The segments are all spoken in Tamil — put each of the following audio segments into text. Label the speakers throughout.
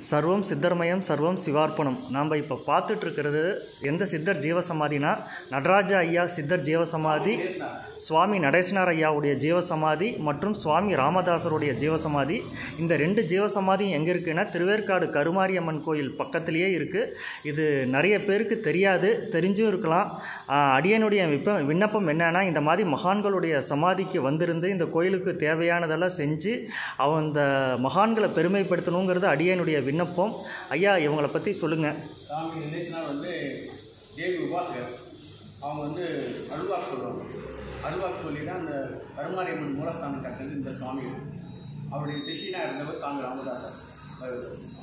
Speaker 1: சர்வம் சித்தர்மயம் சர்வம் சிவார்ப்பணம் நாம் இப்போ பார்த்துட்டு இருக்கிறது எந்த சித்தர் ஜீவசமாதினா நடராஜ ஐயா சித்தர் ஜீவசமாதி சுவாமி நடேசனார் ஐயாவுடைய ஜீவசமாதி மற்றும் சுவாமி ராமதாசருடைய ஜீவசமாதி இந்த ரெண்டு ஜீவசமாதியும் எங்கே இருக்குன்னா திருவேற்காடு கருமாரியம்மன் கோயில் பக்கத்திலேயே இருக்குது இது நிறைய பேருக்கு தெரியாது தெரிஞ்சும் இருக்கலாம் ஆஹ் அடியனுடைய விப்ப விண்ணப்பம் என்னன்னா இந்த மாதிரி மகான்களுடைய சமாதிக்கு வந்திருந்து இந்த கோயிலுக்கு தேவையானதெல்லாம் செஞ்சு அவன் இந்த மகான்களை பெருமைப்படுத்தணுங்கிறது அடியனுடைய விண்ணப்பம் ஐயா இவங்களை பற்றி சொல்லுங்கள்
Speaker 2: சாமி ரிலேஷனாக வந்து தேவி உபாசகர் அவங்க வந்து அருள்வாக்கு சொல்லுவாங்க அருள்வாக்கு சொல்லி தான் அந்த கருமாரியம்மன் மூலஸ்தானம் கட்டினது இந்த சுவாமி அவருடைய சிஷியனாக இருந்தவர் சாமி ராமதாசர் அவர்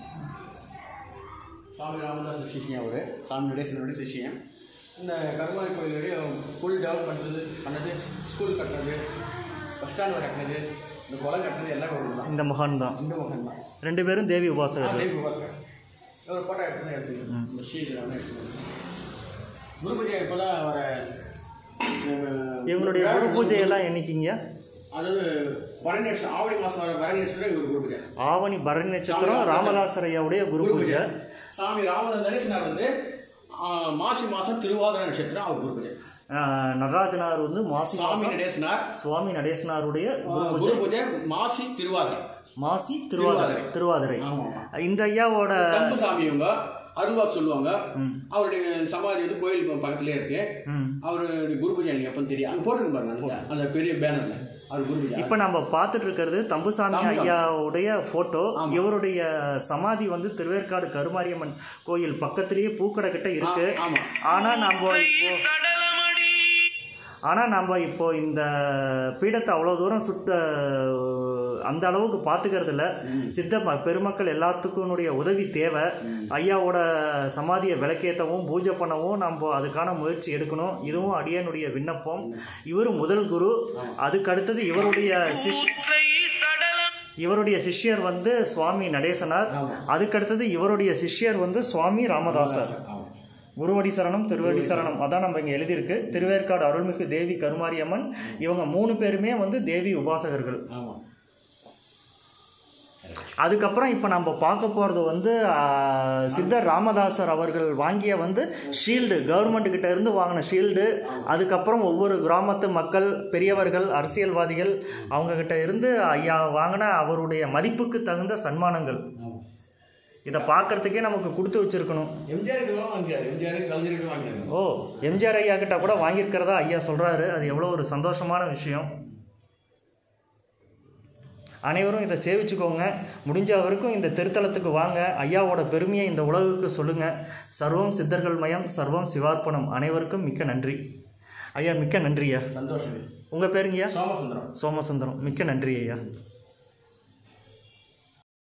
Speaker 2: சுவாமி ராமதாசர் சிஷியன் அவர் சாமி நடேசனோட சிஷியன் இந்த கருமாரி கோயிலுடைய ஃபுல் டெவலப் பண்ணுறது பண்ணது ஸ்கூல் கட்டினது பஸ் ஸ்டாண்ட் கட்டினது இந்த குளம் கட்டினது எல்லாம் ஒரு தான்
Speaker 1: இந்த மகான் தான்
Speaker 2: இந்த முகம் தான்
Speaker 1: ரெண்டு பேரும் தேவி உபாசகர்
Speaker 2: தேவி உபாசகர் ஒரு ஃபோட்டோ எடுத்து எடுத்துக்கணும் இந்த ஷீட்டில் வந்து எடுத்துக்கணும் குரு பூஜை இப்போ தான் வர அஹ்,
Speaker 1: இவங்களுடைய குரு பூஜையெல்லாம் என்னைக்குங்க
Speaker 2: அதாவது பரணேஸ்வரர் ஆவணி மாதம் வர பரணேஸ்வரர் இவர் குரு பூஜை
Speaker 1: ஆவணி பரணி நட்சத்திரம் ராமதாசர் ஐயாவுடைய குரு பூஜை
Speaker 2: சாமி ராமநாத நடேசனார் வந்து ஆஹ், மாசி மாதம் திருவாதிரை நட்சத்திரம் அவர் குரு பூஜை
Speaker 1: ஆஹ் நடராஜனார் வந்து மாசி
Speaker 2: சுவாமி
Speaker 1: மாசம்
Speaker 2: நடேசனார்
Speaker 1: சுவாமி நடேசனாருடைய குரு
Speaker 2: ஆஹ்,
Speaker 1: பூஜை
Speaker 2: குரு பூஜை மாசி திருவாதிரை
Speaker 1: மாசி திருவாதிரை திருவாதிரை
Speaker 2: ஆமாம் ஆமாம்
Speaker 1: இந்த ஐயாவோட
Speaker 2: தம்பு சாமி இவங்க அருள்வாக்கு சொல்லுவாங்க அவருடைய சமாதி வந்து கோயில் பக்கத்துலேயே இருக்கு
Speaker 1: ம்.
Speaker 2: அவருடைய குரு பூஜை எனக்கு எப்போ தெரியும் அங்கே போட்டுருக்கு பாருங்க அந்த- அந்த பெரிய பேனர்ல அவர் குரு பூஜை
Speaker 1: இப்ப நம்ம பார்த்துட்டு இருக்கிறது தம்புசாமி
Speaker 2: தம்புசாமி.
Speaker 1: ஐயாவுடைய போட்டோ இவருடைய சமாதி வந்து திருவேற்காடு கருமாரியம்மன் கோயில் பக்கத்திலேயே பூக்கடை கிட்ட இருக்கு
Speaker 2: ஆமா
Speaker 1: ஆனா நம்ம இப்போ ஆனா நம்ம இப்போ இந்த பீடத்தை அவ்வளோ தூரம் சுட்ட அந்த அளவுக்கு பார்த்துக்கிறது இல்ல சித்த ம- பெருமக்கள் எல்லாத்துக்குனுடைய உதவி தேவை ஐயாவோட சமாதியை விளக்கேற்றவும் பூஜை பண்ணவும் நம்ம அதுக்கான முயற்சி எடுக்கணும் இதுவும் அடியனுடைய விண்ணப்பம் இவர் முதல் குரு அதுக்கு அடுத்தது இவருடைய சிஷ் இவருடைய சிஷ்யர் வந்து சுவாமி நடேசனார்
Speaker 2: ஆமா.
Speaker 1: அதுக்கடுத்தது இவருடைய சிஷ்யர் வந்து சுவாமி ராமதாசர்
Speaker 2: ஆமா
Speaker 1: குருவடி சரணம் திருவடி சரணம் அதான் நம்ம இங்கே எழுதியிருக்கு திருவேற்காடு அருள்மிகு தேவி கருமாரியம்மன் இவங்க மூணு பேருமே வந்து தேவி உபாசகர்கள்
Speaker 2: ஆமா
Speaker 1: அதுக்கப்புறம் இப்போ நம்ம பார்க்க போகிறது வந்து ஆ, சித்தர் ராமதாசர் அவர்கள் வாங்கிய வந்து ஷீல்டு கவர்மெண்ட் கிட்ட இருந்து வாங்கின ஷீல்டு அதுக்கப்புறம் ஒவ்வொரு கிராமத்து மக்கள் பெரியவர்கள் அரசியல்வாதிகள் அவங்க கிட்ட இருந்து ஐயா வாங்கின அவருடைய மதிப்புக்கு தகுந்த சன்மானங்கள்
Speaker 2: ஆமா
Speaker 1: இதை பார்க்கறதுக்கே நமக்கு கொடுத்து வச்சிருக்கணும்
Speaker 2: எம்ஜிஆருக்கு வாங்கிக்கிறார் எம்ஜிஆர் கலைஞருக்கு வாங்கிக்கிறாங்க
Speaker 1: ஓ எம்ஜிஆர் ஐயா கிட்ட கூட வாங்கியிருக்கிறதா ஐயா சொல்கிறாரு அது எவ்வளோ ஒரு சந்தோஷமான விஷயம் அனைவரும் இதை சேவிச்சுக்கோங்க முடிஞ்ச வரைக்கும் இந்த திருத்தலத்துக்கு வாங்க ஐயாவோட பெருமையை இந்த உலகுக்கு சொல்லுங்கள் சர்வம் சித்தர்கள் மயம் சர்வம் சிவார்ப்பணம் அனைவருக்கும் மிக்க நன்றி ஐயா மிக்க நன்றி ஐயா
Speaker 2: சந்தோஷம்
Speaker 1: உங்கள் பேருங்கய்யா
Speaker 2: சோமசுந்தரம்
Speaker 1: சோமசுந்தரம் மிக்க நன்றி ஐயா